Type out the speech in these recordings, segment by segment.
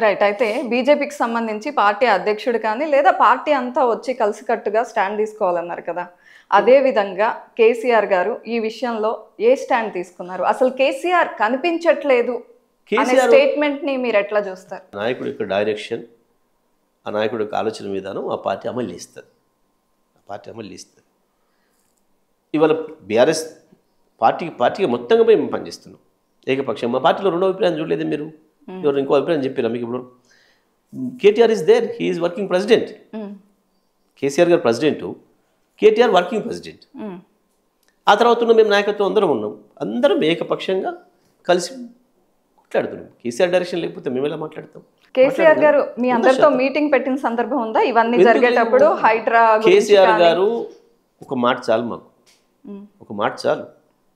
Right అయితే బీజేపీకి సంబంధించి పార్టీ అధ్యక్షుడు కానీ లేదా పార్టీ అంతా వచ్చి కలిసికట్టుగా స్టాండ్ తీసుకోవాలన్నారు కదా అదే విధంగా కేసీఆర్ గారు ఈ విషయంలో ఏ స్టాండ్ తీసుకున్నారు అసలు కేసీఆర్ కనిపించట్లేదు అనే కేసీఆర్ స్టేట్మెంట్ ని మీరు ఎట్లా చూస్తారు నాయకుడి యొక్క డైరెక్షన్ ఆ నాయకుడి యొక్క ఆలోచన విధానం ఆ పార్టీ అమలు చేస్తుంది ఆ పార్టీ అమలు చేస్తుంది ఇవాళ బీఆర్ఎస్ పార్టీ పార్టీగా మొత్తంగా మేము పనిచేస్తున్నాం ఏకపక్షం మా పార్టీలో రెండో అభిప్రాయం చూడలేదు మీరు ఎవరు ఇంకో అభిప్రాయం చెప్పారా మీకు ఇప్పుడు KTR is there he is working president hmm. KCR garu president KTR working president hmm. ఆ తర్వాత ఉన్న మేము నాయకత్వం అందరం ఉన్నాం అందరం ఏకపక్షంగా కలిసి మాట్లాడుతున్నాం కేసీఆర్ డైరెక్షన్ లేకపోతే మేము ఎలా మాట్లాడతాం కేసీఆర్ గారు మీ అందరితో మీటింగ్ పెట్టిన సందర్భం ఉందా ఇవన్నీ ఎందుకు జరిగేటప్పుడు లేదు? హైడ్రా గురించి కేసీఆర్ కానీ- గారు ఒక మాట చాలు మాకు మ్మ్. ఒక మాట చాలు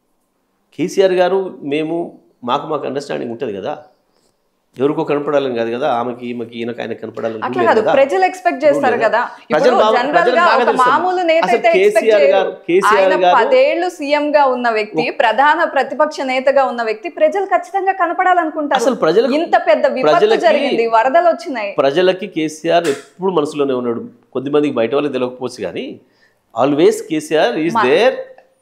కేసీఆర్ గారు మేము మాకు మాకు అండర్స్టాండింగ్ ఉంటుంది కదా ఎవరికో కనపడాలని కాదు కదా ఆమెకి ఈమెకి ఈయనకి ఆయన కనపడాలని అట్లా లేదు కాదు కదా ప్రజలు ఎక్స్పెక్ట్ చేస్తారు కదా ప్రజలు ఇప్పుడు బాగా- జనరల్ ప్రజలకు గా బాగా ఒక తెలుసు. మామూలు నేత అసలు అయితే ఎక్స్పెక్ట్ కేసీఆర్ చేయరు గారు- కేసీఆర్ ఆయన గారు- పదేళ్లు సీఎం గా ఉన్న వ్యక్తి ప్రధాన ప్రతిపక్ష నేతగా ఉన్న వ్యక్తి ప్రజలు ఖచ్చితంగా కనపడాలనుకుంటారు అసలు ప్రజలకు ఇంత పెద్ద విపత్తు ప్రజలకి- జరిగింది వరదలు వచ్చినాయి ప్రజలకి కేసీఆర్ ఎప్పుడు మనసులోనే ఉన్నాడు కొద్దిమందికి బయట వాళ్ళకి తెలియకపోవచ్చు కానీ always KCR is there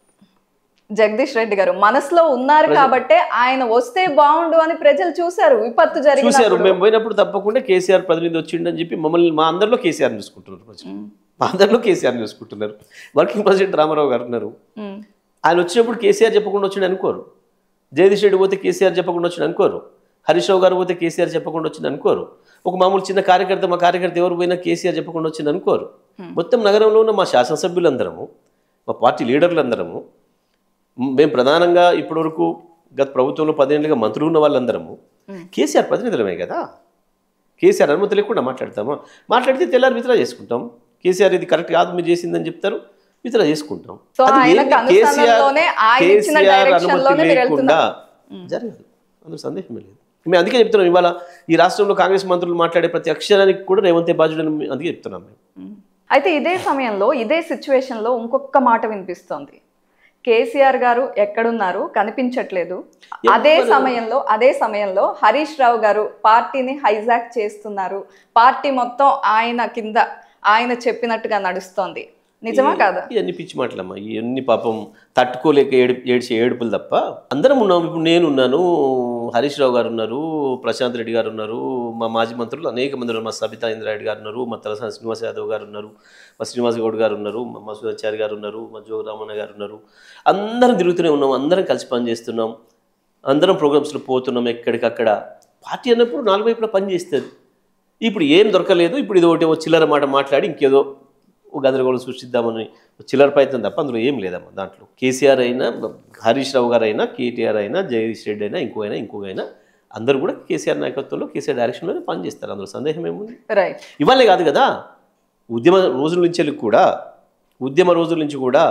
Jagadish Reddy garu మనసులో ఉన్నారు కాబట్టే ఆయన వస్తే బాగుండు అని ప్రజలు చూశారు విపత్తు చూశారు జరిగినప్పుడు మేము పోయినప్పుడు తప్పకుండా కేసీఆర్ ప్రతినిధి వచ్చిండని చెప్పి మమ్మల్ని మా అందరిలో కేసీఆర్ చూసుకుంటున్నారు ప్రజలు మా అందరిలో కేసీఆర్ చూసుకుంటున్నారు వర్కింగ్ ప్రెసిడెంట్ రామారావు గారు ఉన్నారు మ్మ్. ఆయన వచ్చినప్పుడు కేసీఆర్ చెప్పకుండా వచ్చిండు అనుకోరు జగదీష్ రెడ్డి పోతే కేసీఆర్ చెప్పకుండా వచ్చిండు అనుకోరు హరీష్ రావు గారు పోతే కేసీఆర్ చెప్పకుండా వచ్చింది అనుకోరు ఒక మామూలు చిన్న కార్యకర్త మా కార్యకర్త ఎవరు పోయినా కేసీఆర్ చెప్పకుండా వచ్చింది అనుకోరు మొత్తం నగరంలో ఉన్న మా శాసనసభ్యులందరము మా పార్టీ లీడర్లందరము మ్, మేము ప్రధానంగా ఇప్పటివరకు గత ప్రభుత్వంలో పదేళ్ళుగా మంత్రులు ఉన్న వాళ్ళందరము కేసీఆర్ ప్రతినిధులమే కదా కేసీఆర్ అనుమతి లేకుండా మాట్లాడతామా మాట్లాడితే తెల్లారి విత్డ్రా చేసుకుంటాం కేసీఆర్ ఇది కరెక్ట్ కాదు మీరు చేసిందని చెప్తారు విత్డ్రా చేసుకుంటాం సో అది ఆయనకు ఏంది? కేసీఆర్ అనుసంధానంలోనే ఆయన ఇచ్చిన కేసీఆర్ direction అనుమతి లోనే మీరు లేకుండా జరగదు అందులో సందేహమే లేదు మేము అందుకే చెప్తున్నాం ఇవాళ ఈ రాష్ట్రంలో కాంగ్రెస్ మంత్రులు మాట్లాడే ప్రతి అక్షరానికి కూడా రేవంతే బాధ్యుడని మేము అందుకే చెప్తున్నాం మేము మ్మ్. అయితే ఇదే సమయంలో ఇదే సిచ్యువేషన్ లో ఇంకొక మాట వినిపిస్తోంది కేసీఆర్ గారు ఎక్కడున్నారు కనిపించట్లేదు అదే సమయంలో అదే సమయంలో హరీష్ రావు గారు పార్టీని హైజాక్ చేస్తున్నారు పార్టీ మొత్తం ఆయన కింద ఆయన చెప్పినట్టుగా నడుస్తోంది నిజమా కాదా ఇవన్నీ పిచ్చి మాటలమ్మా ఇవన్నీ పాపం తట్టుకోలేక ఏడు ఏడ్చే ఏడుపులు తప్ప అందరం ఉన్నాం ఇప్పుడు నేను ఉన్నాను హరీష్ రావు గారు ఉన్నారు ప్రశాంత్ రెడ్డి గారు ఉన్నారు మా మాజీ మంత్రులు అనేక మంది ఉన్నారు మా సబితా ఇంద్రారెడ్డి గారు ఉన్నారు మా తలసాని శ్రీనివాస్ యాదవ్ గారు ఉన్నారు మా శ్రీనివాస్ గౌడ్ గారు ఉన్నారు మా మసూదాచారి గారు ఉన్నారు మా జోగరామన్న గారు ఉన్నారు అందరం తిరుగుతూనే ఉన్నాం అందరం కలిసి పనిచేస్తున్నాం అందరం ప్రోగ్రామ్స్లో పోతున్నాం ఎక్కడికక్కడ పార్టీ అన్నప్పుడు నాలుగు వైపులా పని చేస్తుంది ఇప్పుడు ఏం దొరకలేదు ఇప్పుడు ఇది ఒకటి ఓ చిల్లర మాట మాట్లాడి ఇంకేదో ఓ గందరగోళం సృష్టిద్దామని ఓ చిల్లర ప్రయత్నం తప్ప అందులో ఏం లేదమ్మా దాంట్లో కేసీఆర్ అయినా హరీష్ రావు గారు అయినా కేటీఆర్ అయినా జగదీష్ రెడ్డి అయినా ఇంకో అయినా ఇంకొక అయినా అందరూ కూడా కేసీఆర్ నాయకత్వంలో కేసీఆర్ డైరెక్షన్లోనే పనిచేస్తారు అందులో సందేహం ఏముంది రైట్ ఇవాళే కాదు కదా ఉద్యమ రోజుల నుంచి వెళ్ళి కూడా ఉద్యమ రోజుల నుంచి కూడా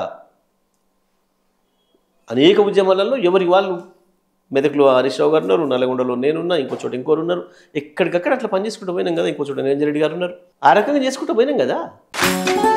అనేక ఉద్యమాలలో ఎవరి వాళ్ళు మెదక్లో హరీష్ రావు గారు ఉన్నారు నల్గొండలో నేనున్నా ఇంకో చోట ఇంకోరు ఉన్నారు ఎక్కడికక్కడ అట్లా పని చేసుకుంటూ పోయినాం కదా ఇంకో చోట నిరంజన్ రెడ్డి గారు ఉన్నారు ఆ రకంగా చేసుకుంటూ పోయినాం కదా